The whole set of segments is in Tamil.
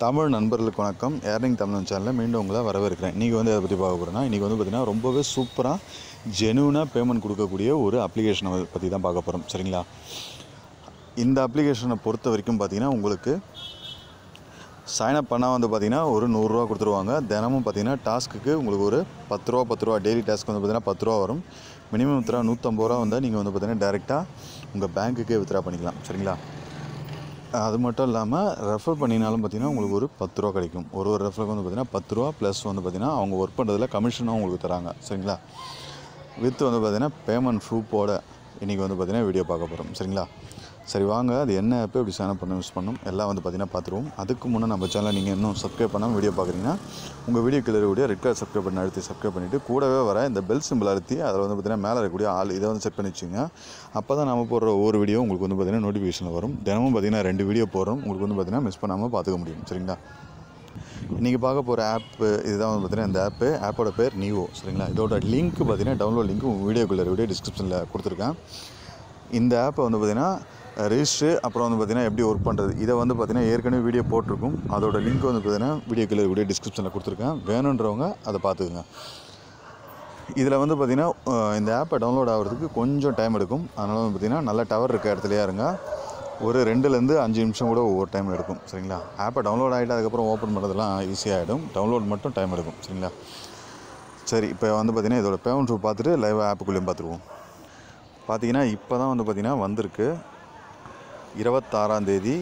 தமிழ் நண்பர்களுக்கு வணக்கம் ஏர்னிங் தமிழ் சேனலில் மீண்டும் உங்களை வரவேற்கிறேன் இன்றைக்கி வந்து அதை பற்றி பார்க்க போகிறேன்னா இன்றைக்கி வந்து பார்த்திங்கன்னா ரொம்பவே சூப்பராக ஜெனுவனாக பேமெண்ட் கொடுக்கக்கூடிய ஒரு அப்ளிகேஷனை பற்றி தான் பார்க்க போகிறோம் சரிங்களா இந்த அப்ளிகேஷனை பொறுத்த வரைக்கும் பார்த்திங்கன்னா உங்களுக்கு சைனப் பண்ணால் வந்து பார்த்திங்கன்னா ஒரு நூறுரூவா கொடுத்துருவாங்க தினமும் பார்த்திங்கன்னா டாஸ்க்குக்கு உங்களுக்கு ஒரு பத்து ரூபா பத்து ரூபா டெய்லி டாஸ்க் வந்து பார்த்திங்கன்னா பத்து ரூபா வரும் மினிமம் வித்ரா நூற்றம்பது ரூபா வந்தால் நீங்கள் வந்து பார்த்திங்கன்னா டேரெக்டாக உங்கள் பேங்க்குக்கே வித்ரா பண்ணிக்கலாம் சரிங்களா அது மட்டும் இல்லாமல் ரெஃபர் பண்ணினாலும் பார்த்தீங்கன்னா உங்களுக்கு ஒரு பத்து ரூபா கிடைக்கும் ஒரு ஒரு ரெஃபருக்கு வந்து பார்த்தீங்கன்னா பத்து ரூபா ப்ளஸ் வந்து பார்த்தீங்கன்னா அவங்க ஒர்க் பண்ணுறதுல கமிஷனும் உங்களுக்கு தராங்க சரிங்களா வித் வந்து பார்த்தீங்கன்னா பேமெண்ட் ப்ரூஃபோட இன்றைக்கி வந்து பார்த்தீங்கன்னா வீடியோ பார்க்க போகிறோம் சரிங்களா சரி வாங்க அது என்ன ஆப் எப்படி சேனல் பண்ண யூஸ் பண்ணணும் எல்லாம் வந்து பார்த்தீங்கன்னா பார்த்துருவோம் அதுக்கு முன்னே நம்ம சேனலை நீங்கள் இன்னும் சப்ஸ்கிரைப் பண்ணாமல் வீடியோ பார்க்குறீங்கன்னா உங்கள் வீடியோ கீழே இருக்கக்கூடிய ரெட் கலர் சப்ஸ்கிரைப் பண்ணி அழுத்தி சப்ஸ்கிரைப் பண்ணிவிட்டு கூடவே வர இந்த பெல் சிம்பிள் அழுத்தி அதில் வந்து பார்த்தீங்கன்னா மேலே இருக்கக்கூடிய ஆள் இதை வந்து செட் பண்ணி வச்சுங்க அப்போ தான் நம்ம போடுற ஒவ்வொரு வீடியோ உங்களுக்கு வந்து பார்த்தீங்கன்னா நோட்டிஃபிகேஷன் வரும் தினமும் பார்த்தீங்கன்னா ரெண்டு வீடியோ போடுறோம் உங்களுக்கு வந்து பார்த்தீங்கன்னா மிஸ் பண்ணாமல் பார்த்துக்க முடியும் சரிங்களா இன்றைக்கி பார்க்க போகிற ஆப்பு இதுதான் வந்து பார்த்தீங்கன்னா இந்த ஆப்பு ஆப்போட பேர் நிவோ சரிங்களா இதோட லிங்க் பார்த்தீங்கன்னா டவுன்லோட் லிங்க் வீடியோக்குள்ளே வீடியோ டிஸ்கிரிப்ஷனில் கொடுத்துருக்கேன் இந்த ஆப்பை வந்து பார்த்தீங்கன்னா ரெஜிஸ்ட்ரு அப்புறம் வந்து பார்த்தீங்கன்னா எப்படி ஒர்க் பண்ணுறது இதை வந்து பார்த்தீங்கன்னா ஏற்கனவே வீடியோ போட்டிருக்கும் அதோட லிங்க் வந்து பார்த்தீங்கன்னா வீடியோ கீழே வீடியோ டிஸ்கிரிப்ஷனில் கொடுத்துருக்கேன் வேணுன்றவங்க அதை பார்த்துக்குங்க இதில் வந்து பார்த்திங்கன்னா அஹ், இந்த ஆப்பை டவுன்லோட் ஆகிறதுக்கு கொஞ்சம் டைம் எடுக்கும் அதனால் வந்து பார்த்திங்கன்னா நல்ல டவர் இருக்க இடத்துலையா இருங்க ஒரு ரெண்டுலேருந்து அஞ்சு நிமிஷம் கூட ஒவ்வொரு டைம் எடுக்கும் சரிங்களா ஆப்பை டவுன்லோட் ஆகிட்டு அதுக்கப்புறம் ஓப்பன் பண்ணுறதுலாம் ஈஸியாகிடும் டவுன்லோட் மட்டும் டைம் எடுக்கும் சரிங்களா சரி இப்போ வந்து பார்த்திங்கன்னா இதோட பேமெண்ட் ப்ரூஃப் பார்த்துட்டு லைவ் ஆப்புக்குள்ளேயும் பார்த்துருவோம் பார்த்தீங்கன்னா இப்போ தான் வந்து பார்த்திங்கன்னா வந்திருக்கு இருபத்தாறாம் தேதி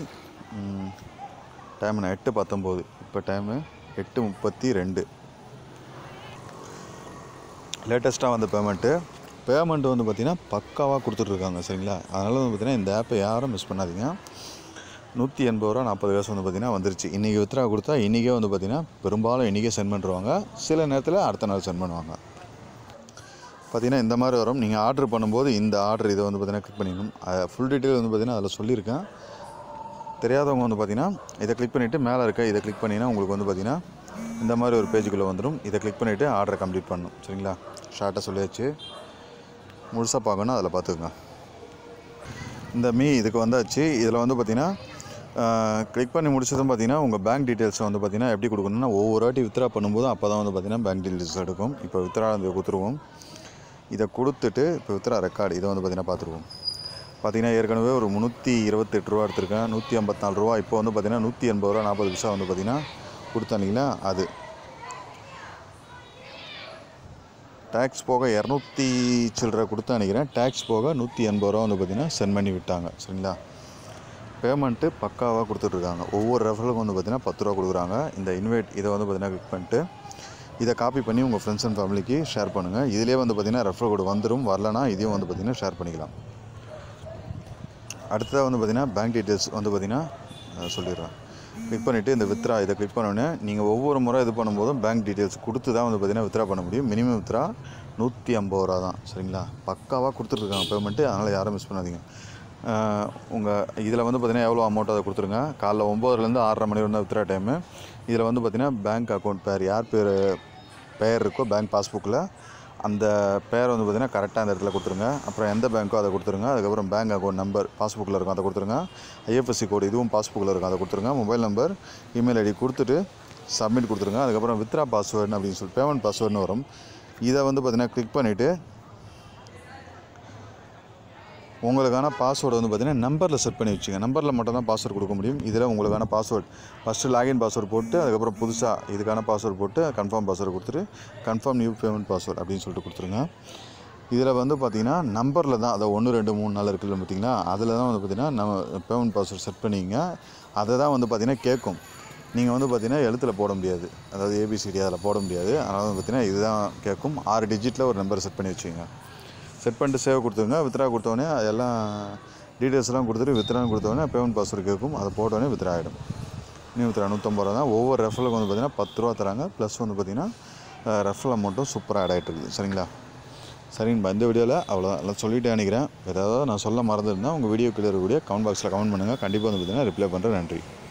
டைம் எட்டு பத்தொம்போது இப்போ டைமு எட்டு முப்பத்தி ரெண்டு லேட்டஸ்ட்டாக வந்த பேமெண்ட்டு பேமெண்ட் வந்து பார்த்திங்கன்னா பக்காவாக கொடுத்துட்ருக்காங்க சரிங்களா அதனால் வந்து பார்த்திங்கன்னா இந்த ஆப்பை யாரும் மிஸ் பண்ணாதீங்க நூற்றி எண்பது ரூபா நாற்பது காசு வந்து பார்த்திங்கன்னா வந்துருச்சு இன்றைக்கி வித்ரா கொடுத்தா இன்றைக்கே வந்து பார்த்திங்கன்னா பெரும்பாலும் இன்றைக்கே சென்ட் பண்ணுறாங்க சில நேரத்தில் அடுத்த நாள் சென்ட் பண்ணுவாங்க பார்த்தீங்கன்னா இந்த மாதிரி வரும் நீங்கள் ஆர்டர் பண்ணும்போது இந்த ஆர்டர் இதை வந்து பார்த்தீங்கன்னா கிளிக் பண்ணிடணும் ஃபுல் டீட்டெயில் வந்து பார்த்தீங்கன்னா அதில் சொல்லியிருக்கேன் தெரியாதவங்க வந்து பார்த்தீங்கன்னா இதை கிளிக் பண்ணிவிட்டு மேலே இருக்க இதை கிளிக் பண்ணிங்கன்னா உங்களுக்கு வந்து பார்த்தீங்கன்னா இந்த மாதிரி ஒரு பேஜுக்குள்ளே வந்துடும் இதை கிளிக் பண்ணிவிட்டு ஆர்டரை கம்ப்ளீட் பண்ணணும் சரிங்களா ஷார்ட்டாக சொல்லியாச்சு முழுசாக பார்க்கணும் அதில் பார்த்துக்குங்க இந்த மீ இதுக்கு வந்தாச்சு இதில் வந்து பார்த்தீங்கன்னா கிளிக் பண்ணி முடிச்சதும் பார்த்தீங்கன்னா உங்கள் பேங்க் டீட்டெயில்ஸை வந்து பார்த்தீங்கன்னா எப்படி கொடுக்கணும்னா ஒவ்வொரு வாட்டி வித்ரா பண்ணும்போது அப்போ தான் வந்து பார்த்தீங்கன்னா பேங்க் டீட்டெயில்ஸ் எடுக்கும் இப்போ வித்ரா வந்து கொடுத்துருவோம் இதை கொடுத்துட்டு இப்போ வித்ரா ரெக்கார்டு இதை வந்து பார்த்தீங்கன்னா பார்த்துருவோம் பார்த்தீங்கன்னா ஏற்கனவே ஒரு முந்நூற்றி இருபத்தெட்டு ரூபா எடுத்திருக்கேன் நூற்றி ஐம்பத்தாலு ரூபா இப்போ வந்து பார்த்தீங்கன்னா நூற்றி எண்பது ரூபா நாற்பது பைசா வந்து பார்த்தீங்கன்னா கொடுத்தாங்களா அது டேக்ஸ் போக இரநூத்தி சில்லரை கொடுத்து நினைக்கிறேன் டேக்ஸ் போக நூற்றி எண்பது ரூபா வந்து பார்த்தீங்கன்னா சென்ட் பண்ணி விட்டாங்க சரிங்களா பேமெண்ட்டு பக்காவாக கொடுத்துட்ருக்காங்க ஒவ்வொரு ரெஃபரலுக்கும் வந்து பார்த்தீங்கன்னா பத்து ரூபா கொடுக்குறாங்க இந்த இன்வைட் இதை வந்து பார்த்தீங்கன்னா கிளிக் பண்ணிட்டு இதை காப்பி பண்ணி உங்கள் ஃப்ரெண்ட்ஸ் அண்ட் ஃபேமிலிக்கு ஷேர் பண்ணுங்கள் இதிலே வந்து பார்த்தீங்கன்னா ரெஃபர் கோடு வந்துடும் வரலனா இதையும் வந்து பார்த்தீங்கன்னா ஷேர் பண்ணிக்கலாம் அடுத்ததாக வந்து பார்த்தீங்கன்னா பேங்க் டீட்டெயில்ஸ் வந்து பார்த்தீங்கன்னா அஹ், சொல்லிடுறேன் கிளிக் பண்ணிவிட்டு இந்த வித்ரா இதை கிளிக் பண்ணோடனே நீங்கள் ஒவ்வொரு முறை இது பண்ணும்போதும் பேங்க் டீட்டெயில்ஸ் கொடுத்து தான் வந்து பார்த்தீங்கன்னா வித்ரா பண்ண முடியும் மினிமம் வித்ரா நூற்றி ஐம்பது ரூபா தான் சரிங்களா பக்காவாக கொடுத்துட்ருக்காங்க பேமெண்ட்டு அதனால் யாரும் மிஸ் பண்ணாதீங்க உங்கள் இதில் வந்து பார்த்தீங்கன்னா எவ்வளோ அமௌண்ட் அதை கொடுத்துருங்க காலைல ஒம்போதுலேருந்து ஆறரை மணி வரைக்கும் வித்ரா டைமு இதில் வந்து பார்த்தீங்கன்னா பேங்க் அக்கௌண்ட் பேர் யார் பேர் பெயர் இருக்கோ பேங்க் பாஸ்புக்கில் அந்த பேர் வந்து பார்த்தீங்கன்னா கரெக்டாக அந்த இடத்துல கொடுத்துருங்க அப்புறம் எந்த பேங்க்கோ அதை கொடுத்துருங்க அதுக்கப்புறம் பேங்க் அக்கௌண்ட் நம்பர் பாஸ்புக்கில் இருக்கும் அதை கொடுத்துருங்க ஐஎஃப்எஸ்சி கோடு இதுவும் பாஸ்புக்கில் இருக்கும் அதை கொடுத்துருங்க மொபைல் நம்பர் இமெயில் ஐடி கொடுத்துட்டு சப்மிட் கொடுத்துருங்க அதுக்கப்புறம் வித்ரா பாஸ்வேர்டுன்னு அப்படின்னு சொல்லி பேமெண்ட் பாஸ்வேர்டுன்னு வரும் இதை வந்து பார்த்தீங்கன்னா கிளிக் பண்ணிவிட்டு உங்களுக்கான பாஸ்வேர்டு வந்து பார்த்தீங்கன்னா நம்பரில் செட் பண்ணி வச்சுங்க நம்பரில் மட்டும் தான் பாஸ்வேர்டு கொடுக்க முடியும் இதில் உங்களுக்கான பாஸ்வேர்டு ஃபஸ்ட்டு லாகின் பாஸ்வேர்டு போட்டு அதுக்கப்புறம் புதுசாக இதுக்கான பாஸ்வேர்டு போட்டு கன்ஃபார்ம் பாஸ்வேர்டு கொடுத்துட்டு கன்ஃபார்ம் நியூ பேமெண்ட் பாஸ்வேர்டு அப்படின்னு சொல்லிட்டு கொடுத்துருங்க இதில் வந்து பார்த்தீங்கன்னா நம்பரில் தான் அதை ஒன்று ரெண்டு மூணு நாள் இருக்குல்ல பார்த்தீங்கன்னா அதில் தான் வந்து பார்த்தீங்கன்னா நம்ம பேமெண்ட் பாஸ்வேர்டு செட் பண்ணிங்க அதை தான் வந்து பார்த்தீங்கன்னா கேட்கும் நீங்கள் வந்து பார்த்தீங்கன்னா எழுத்தில் போட முடியாது அதாவது ஏபிசிடி அதில் போட முடியாது அதனால் வந்து பார்த்தீங்கன்னா இதுதான் கேட்கும் ஆறு டிஜிட்டில் ஒரு நம்பர் செட் பண்ணி வச்சுங்க செட் பண்ணிட்டு சேவ் கொடுத்துருங்க வித்ரா கொடுத்தோடனே எல்லாம் டீட்டெயில்ஸ் எல்லாம் கொடுத்துட்டு வித்ரான்னு கொடுத்தோடனே பேமெண்ட் பாஸ்வேர்டு கேட்கும் அதை போட்டோடனே வித்ரா ஆகிடும் நீ வித்ரா நூற்றம்பது ரூபா தான் ஒவ்வொரு ரெஃபலுக்கு வந்து பார்த்தீங்கன்னா பத்து ரூபா தராங்க ப்ளஸ் வந்து பார்த்தீங்கன்னா ரெஃபல் அமௌண்ட்டும் சூப்பராக ஆட் ஆகிட்டு இருக்குது சரிங்களா சரிங்க இந்த வீடியோவில் அவ்வளோதான் எல்லாம் சொல்லிட்டு நினைக்கிறேன் ஏதாவது நான் சொல்ல மறந்துருந்தேன் உங்கள் வீடியோ கீழே இருக்கக்கூடிய கமெண்ட் பாக்ஸில் கமெண்ட் பண்ணுங்கள் கண்டிப்பாக வந்து பார்த்தீங்கன்னா ரிப்ளை பண்ணுறேன் நன்றி